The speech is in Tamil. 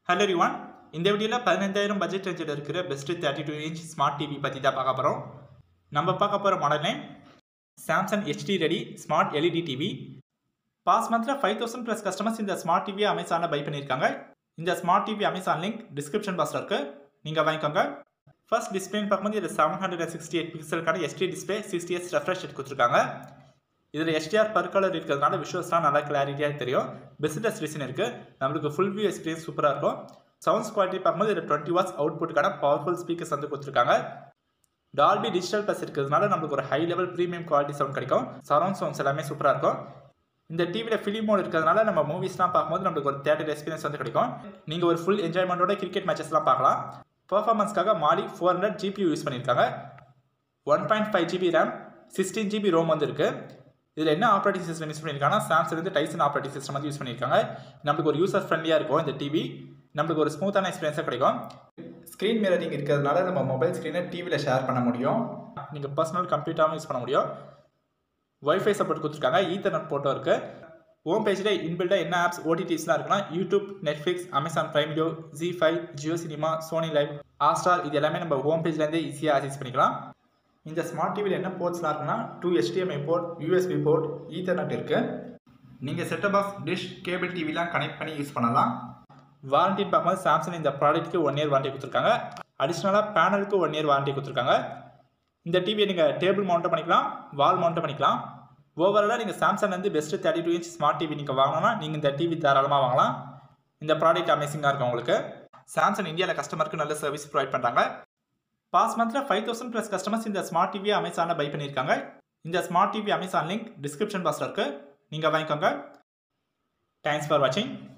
ஹலோ ரிவான் இந்த வீடியோவில் பதினைந்தாயிரம் பட்ஜெட் ரேஞ்சில் இருக்கிற best thirty two inch smart TV பற்றி தான் பார்க்க போகிறோம் நம்ம பார்க்க போகிற model name Samsung HD ready smart LED TV past மந்தில் ஃபைவ் தௌசண்ட் ப்ளஸ் கஸ்டமர்ஸ் இந்த ஸ்மார்ட் டிவியை அமேசானில் பை பண்ணியிருக்காங்க இந்த smart TV Amazon link description பாக்ஸில் இருக்குது நீங்கள் வாங்கிக்கோங்க ஃபர்ஸ்ட் டிஸ்பிளேன்னு பார்க்கும்போது இது seven hundred and sixty eight பிக்சலுக்கான SD display sixty S refresh கொடுத்துருக்காங்க இதில் எஸ்டிஆர் பர் கலர் இருக்கிறதுனால விஷுவல்ஸ்லாம் நல்லா கிளாரிட்டியாக தெரியும் பெஸ்ட் ரெசல்யூஷன் இருக்குது நம்மளுக்கு ஃபுல் வியூ எக்ஸ்பீரியன்ஸ் சூப்பராக இருக்கும் சவுண்ட்ஸ் குவாலிட்டி பார்க்கும்போது இதில் டுவெண்ட்டி வாட்ஸ் அவுட்புட்டுக்கான பவர்ஃபுல் ஸ்பீக்கர்ஸ் வந்து கொடுத்துருக்காங்க டால்பி டிஜிட்டல் ப்ளஸ் இருக்கிறதுனால நம்மளுக்கு ஒரு high level premium quality sound கிடைக்கும் சரௌண்ட் சவுண்ட்ஸ் எல்லாமே சூப்பராக இருக்கும் இந்த டிவியில் ஃபிலிம் மோட் இருக்கிறதுனால நம்ம மூவிஸ்லாம் பார்க்கும்போது நம்மளுக்கு ஒரு தேட்டர் எக்ஸ்பீரியன்ஸ் வந்து கிடைக்கும் நீங்கள் ஒரு ஃபுல் என்ஜாய்மெண்ட்டோட கிரிக்கெட் மேட்சஸ்லாம் பார்க்கலாம் பர்ஃபார்மன்ஸ்க்காக Mali four hundred GB use பண்ணியிருக்காங்க one point five GB RAM sixteen GB ROM வந்து இருக்குது இதில் என்ன ஆப்ரேட்டிங் சிஸ்டம் யூஸ் பண்ணியிருக்காங்கன்னா சாம்சங் வந்து டைசன் ஆப்ரேட்டிங் சிஸ்டம் வந்து யூஸ் பண்ணியிருக்காங்க நம்மளுக்கு ஒரு யூசர் ஃப்ரெண்ட்லியாக இருக்கும் இந்த டிவி நம்மளுக்கு ஒரு ஸ்மூத்தான எக்ஸ்பீரியன்ஸாக கிடைக்கும் ஸ்க்ரீன் மிரரிங் இருக்கிறதுனால நம்ம மொபைல் ஸ்க்ரீனை டிவியில் ஷேர் பண்ண முடியும் நீங்கள் பர்சனல் கம்ப்யூட்டராகவும் யூஸ் பண்ண முடியும் ஒய்ஃபை சப்போர்ட் கொடுத்துருக்காங்க ஈத்தர்நெட் போட்டோ இருக்குது ஹோம் பேஜில் இன்பில்டாக என்ன ஆப்ஸ் ஓடிடிஸ்லாம் இருக்குன்னா YouTube Netflix Amazon Prime Video Zee five Jio Cinema Sony LIV Hotstar இது எல்லாமே நம்ம ஹோம் பேஜ்லேருந்தே ஈஸியாக ஆக்சஸ் பண்ணிக்கலாம் இந்த ஸ்மார்ட் டிவியில் என்ன போர்ட்ஸ்லாம் இருக்குன்னா two HDMI port USB port Ethernet இருக்குது நீங்கள் செட்டப் பாக்ஸ் டிஷ் கேபிள் டிவிலாம் கனெக்ட் பண்ணி யூஸ் பண்ணலாம் வாரண்டின்னு பார்க்கும்போது சாம்சங் இந்த ப்ராடக்ட்டுக்கு ஒன் இயர் வாரண்டி கொடுத்துருக்காங்க அடிஷ்னலாக பேனலுக்கு ஒன் இயர் வாரண்டி கொடுத்துருக்காங்க இந்த டிவியை நீங்கள் டேபிள் மவுண்ட்டும் பண்ணிக்கலாம் வால் மவுண்ட்டும் பண்ணிக்கலாம் ஓவராலாக நீங்கள் சாம்சங் வந்து best thirty two inch smart TV நீங்கள் வாங்கணும்னா நீங்கள் இந்த டிவி தாராளமாக வாங்கலாம் இந்த ப்ராடக்ட் அமேசிங்காக இருக்கும் உங்களுக்கு சாம்சங் இந்தியாவில் கஸ்டமருக்கு நல்ல சர்வீஸ் ப்ரொவைட் பண்ணுறாங்க பாஸ் மந்தில் ஃபைவ் தௌசண்ட் ப்ளஸ் கஸ்டமர்ஸ் இந்த ஸ்மார்ட் டிவியை அமேசானில் பை பண்ணியிருக்காங்க இந்த smart TV Amazon link description பாக்ஸில் இருக்குது நீங்கள் வாங்கிக்கோங்க தேங்க்ஸ் ஃபார் வாட்சிங்